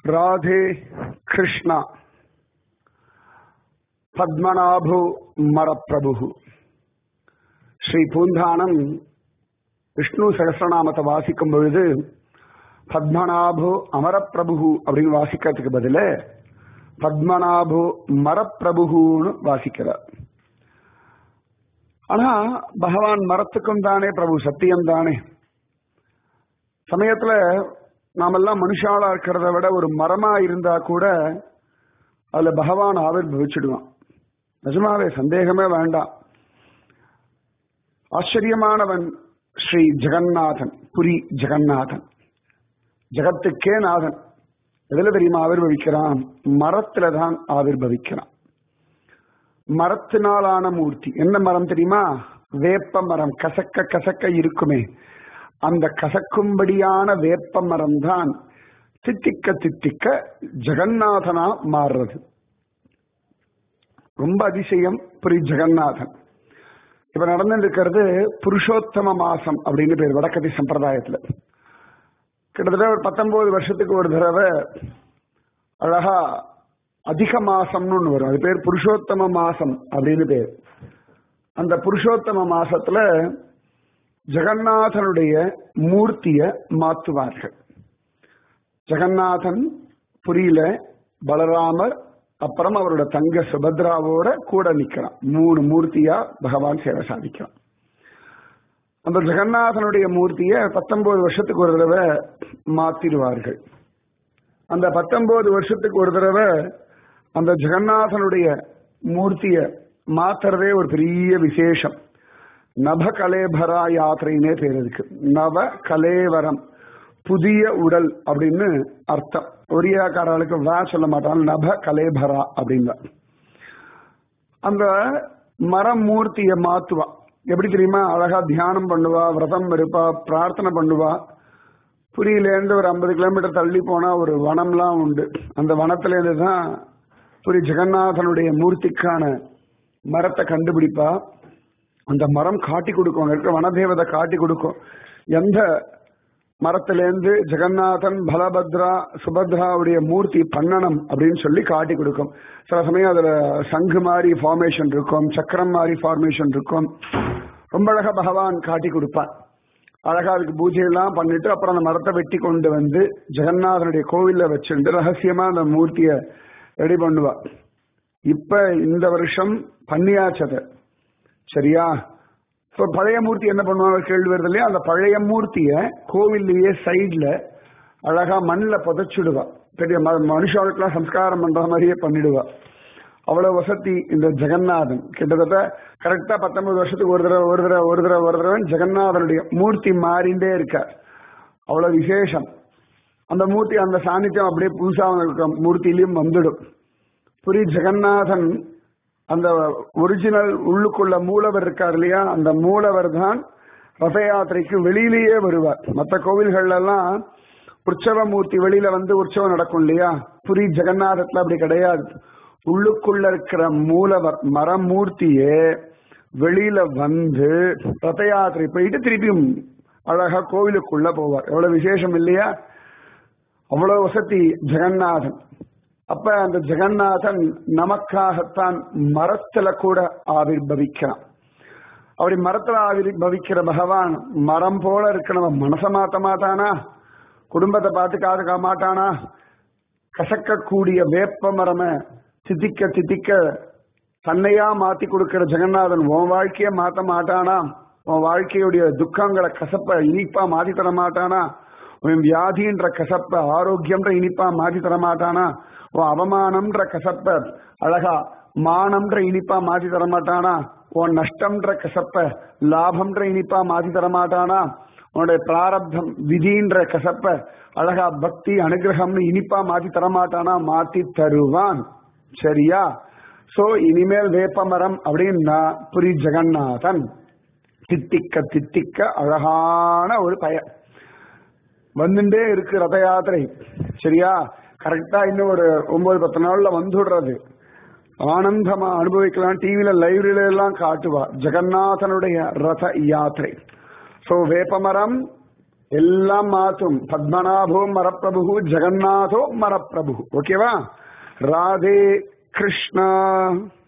ராதே கிருஷ்ணா பத்மநாபு மரப்பிரபு ஸ்ரீ பூந்தானம் விஷ்ணு சகசிரநாமத்தை வாசிக்கும் பொழுது பத்மநாபு அமரப்பிரபு அப்படின்னு வாசிக்கிறதுக்கு பதில பத்மநாபு மரப்பிரபுன்னு வாசிக்கிறார் ஆனா பகவான் மரத்துக்கும் தானே பிரபு சத்தியம் தானே சமயத்துல நாமெல்லாம் மனுஷாலா இருக்கிறத விட ஒரு மரமா இருந்தா கூட அதுல பகவான் ஆவிர்வவிச்சிடுவான் நிஜமாவே சந்தேகமே வேண்டாம் ஆச்சரியமானவன் ஸ்ரீ ஜெகநாதன் புரி ஜெகநாதன் ஜகத்துக்கே நாதன் எதுல தெரியுமா ஆவிர்வவிக்கிறான் மரத்துல தான் ஆவிர்வவிக்கிறான் மரத்தினாலான மூர்த்தி என்ன மரம் தெரியுமா வேப்ப மரம் கசக்க கசக்க இருக்குமே அந்த கசக்கும்படியான வேப்ப மரம் தான் தித்திக்க தித்திக்க ஜெகநாதனா மாறுறது ரொம்ப அதிசயம் புரி ஜெகநாதன் இப்ப நடந்துட்டு இருக்கிறது புருஷோத்தம மாசம் அப்படின்னு பேர் வடக்கதி சம்பிரதாயத்துல கிட்டத்தட்ட ஒரு பத்தொன்பது வருஷத்துக்கு ஒரு தடவை அழகா அதிக மாசம்னு ஒன்று வரும் அது பேர் புருஷோத்தம மாசம் அப்படின்னு பேர் அந்த புருஷோத்தம மாசத்துல ஜெகநாதனுடைய மூர்த்திய மாத்துவார்கள் ஜெகநாதன் புரியல பலராமர் அப்புறம் அவரோட தங்க சுபத்ராவோட கூட நிக்கிறான் மூணு மூர்த்தியா பகவான் சேவை சாதிக்கிறான் அந்த ஜெகநாதனுடைய மூர்த்திய பத்தொன்பது வருஷத்துக்கு ஒரு தடவை மாத்திடுவார்கள் அந்த பத்தொன்பது வருஷத்துக்கு ஒரு தடவை அந்த ஜெகநாதனுடைய மூர்த்திய மாத்துறதே ஒரு பெரிய விசேஷம் நப கலேபரா யாத்திரைன்னே பேர் இருக்கு நவ கலேவரம் புதிய உடல் அப்படின்னு அர்த்தம் ஒரியாக்காரர்களுக்கு வா சொல்ல மாட்டாங்க நப கலேபரா அப்படின்னா அந்த மரம் மூர்த்திய மாத்துவா எப்படி தெரியுமா அழகா தியானம் பண்ணுவா விரதம் இருப்பா பிரார்த்தனை பண்ணுவா புரியிலேருந்து ஒரு ஐம்பது கிலோமீட்டர் தள்ளி போனா ஒரு வனம்லாம் உண்டு அந்த வனத்துல இருந்து தான் புரி ஜெகநாதனுடைய மூர்த்திக்கான மரத்தை கண்டுபிடிப்பா அந்த மரம் காட்டி கொடுக்கும் அங்க இருக்கிற வனதேவதை காட்டி கொடுக்கும் எந்த மரத்திலேருந்து ஜெகநாதன் பலபத்ரா சுபத்ராவுடைய மூர்த்தி பண்ணணும் அப்படின்னு சொல்லி காட்டி கொடுக்கும் சில சமயம் அதுல சங்கு மாதிரி ஃபார்மேஷன் இருக்கும் சக்கரம் மாதிரி ஃபார்மேஷன் இருக்கும் ரொம்ப அழகா பகவான் காட்டி கொடுப்பான் அழகா அதுக்கு பூஜை எல்லாம் பண்ணிட்டு அப்புறம் அந்த மரத்தை வெட்டி கொண்டு வந்து ஜெகநாதனுடைய கோவில்ல வச்சுட்டு ரகசியமா அந்த மூர்த்திய ரெடி பண்ணுவா இப்ப இந்த வருஷம் பண்ணியாச்சத சரியா இப்போ பழைய மூர்த்தி என்ன பண்ணுவாங்க கேள்வி வருது இல்லையா அந்த பழைய மூர்த்திய கோவில்லையே சைட்ல அழகா மண்ணில் புதைச்சிடுவா பெரிய மனுஷாவுக்கெல்லாம் சம்ஸ்காரம் பண்ற மாதிரியே பண்ணிடுவா அவ்வளவு வசதி இந்த ஜெகநாதன் கிட்டத்தட்ட கரெக்டா பத்தொன்பது வருஷத்துக்கு ஒரு தடவை ஒரு தடவை ஒரு தடவை ஒரு தடவை ஜெகநாதனுடைய மூர்த்தி மாறிண்டே இருக்கார் அவ்வளவு விசேஷம் அந்த மூர்த்தி அந்த சாநித்தியம் அப்படியே புதுசா மூர்த்தியிலையும் வந்துடும் புரி ஜெகநாதன் அந்த ஒரிஜினல் உள்ளுக்குள்ள மூலவர் இருக்கார் இல்லையா அந்த மூலவர் தான் ரத யாத்திரைக்கு வெளியிலேயே வருவார் மற்ற கோவில்கள்ல எல்லாம் உற்சவ மூர்த்தி வெளியில வந்து உற்சவம் நடக்கும் இல்லையா புரி ஜெகநாதத்துல அப்படி கிடையாது உள்ளுக்குள்ள இருக்கிற மூலவர் மரமூர்த்தியே வெளியில வந்து ரத யாத்திரை போயிட்டு திருப்பியும் அழகா கோவிலுக்குள்ள போவார் எவ்வளவு விசேஷம் இல்லையா அவ்வளவு வசதி ஜெகநாதன் அப்ப அந்த ஜெகநாதன் நமக்காகத்தான் மரத்துல கூட ஆவிர்பவிக்கிறான் அப்படி மரத்துல ஆவிர்பவிக்கிற பகவான் மரம் போல இருக்க நம்ம மனச மாத்த மாட்டானா குடும்பத்தை பார்த்து காதுக்க மாட்டானா கசக்கக்கூடிய வேப்ப மரம தித்திக்க தித்திக்க தன்னையா மாத்தி கொடுக்கிற ஜெகநாதன் உன் வாழ்க்கைய மாத்த மாட்டானா உன் வாழ்க்கையுடைய துக்கங்களை கசப்ப இனிப்பா மாத்தி தர மாட்டானா உன் வியாதின்ற கசப்ப ஆரோக்கியம்ன்ற இனிப்பா மாத்தி தர மாட்டானா உன் அவமானம்ன்ற கசப்ப அழகா மானம்ன்ற இனிப்பா மாத்தி தர மாட்டானா உன் நஷ்டம்ன்ற கசப்ப லாபம்ன்ற இனிப்பா மாத்தி தர மாட்டானா உன்னுடைய பிராரப்தம் விதின்ற கசப்ப அழகா பக்தி அனுகிரகம்னு இனிப்பா மாத்தி தர மாட்டானா மாத்தி தருவான் சரியா சோ இனிமேல் வேப்பமரம் அப்படின்னா புரி ஜெகநாதன் தித்திக்க தித்திக்க அழகான ஒரு பெயர் வந்துட்டே இருக்கு ரத யாத்திரை சரியா கரெக்டா இன்னும் ஒரு ஒன்பது பத்து நாள்ல வந்துடுறது ஆனந்தமா அனுபவிக்கலாம் டிவில லைவ்ல எல்லாம் காட்டுவா ஜெகநாதனுடைய ரத யாத்திரை சோ வேப்பமரம் எல்லாம் மாத்தும் பத்மநாபோ மரப்பிரபு ஜெகநாதோ மரப்பிரபு ஓகேவா ராதே கிருஷ்ணா